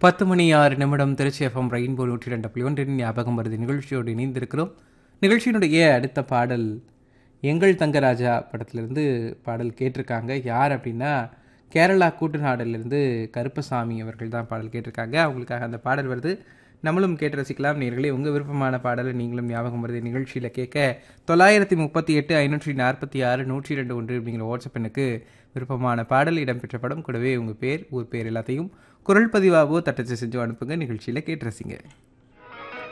பத்து மணி ஆறு நிமிடம் திருச்சி எஃப்எம் ரெயின்போ நூற்றி ரெண்டு புள்ளி ஒன்றின் ஞாபகம் வருது நிகழ்ச்சியோடு இணைந்திருக்கிறோம் நிகழ்ச்சியினுடைய அடுத்த பாடல் எங்கள் தங்கராஜா படத்திலிருந்து பாடல் கேட்டிருக்காங்க யார் அப்படின்னா கேரளா கூட்டுநாடிலிருந்து கருப்பசாமி அவர்கள் தான் பாடல் கேட்டிருக்காங்க அவங்களுக்காக அந்த பாடல் வருது நம்மளும் கேட்டு ரசிக்கலாம் நேர்களே உங்கள் விருப்பமான பாடலை நீங்களும் ஞாபகம் வருது நிகழ்ச்சியில் கேட்க தொள்ளாயிரத்தி முப்பத்தி எட்டு ஐநூற்றி நாற்பத்தி ஆறு நூற்றி ரெண்டு ஒன்று அப்படிங்கிற வாட்ஸ்அப் எண்ணுக்கு விருப்பமான பாடல் இடம்பெற்ற படம் கூடவே உங்கள் பேர் ஊர் பேர் எல்லாத்தையும் குரல் பதிவாகவோ தட்டச்சு செஞ்சு அனுப்புங்க நிகழ்ச்சியில் கேட்டு ரசிங்க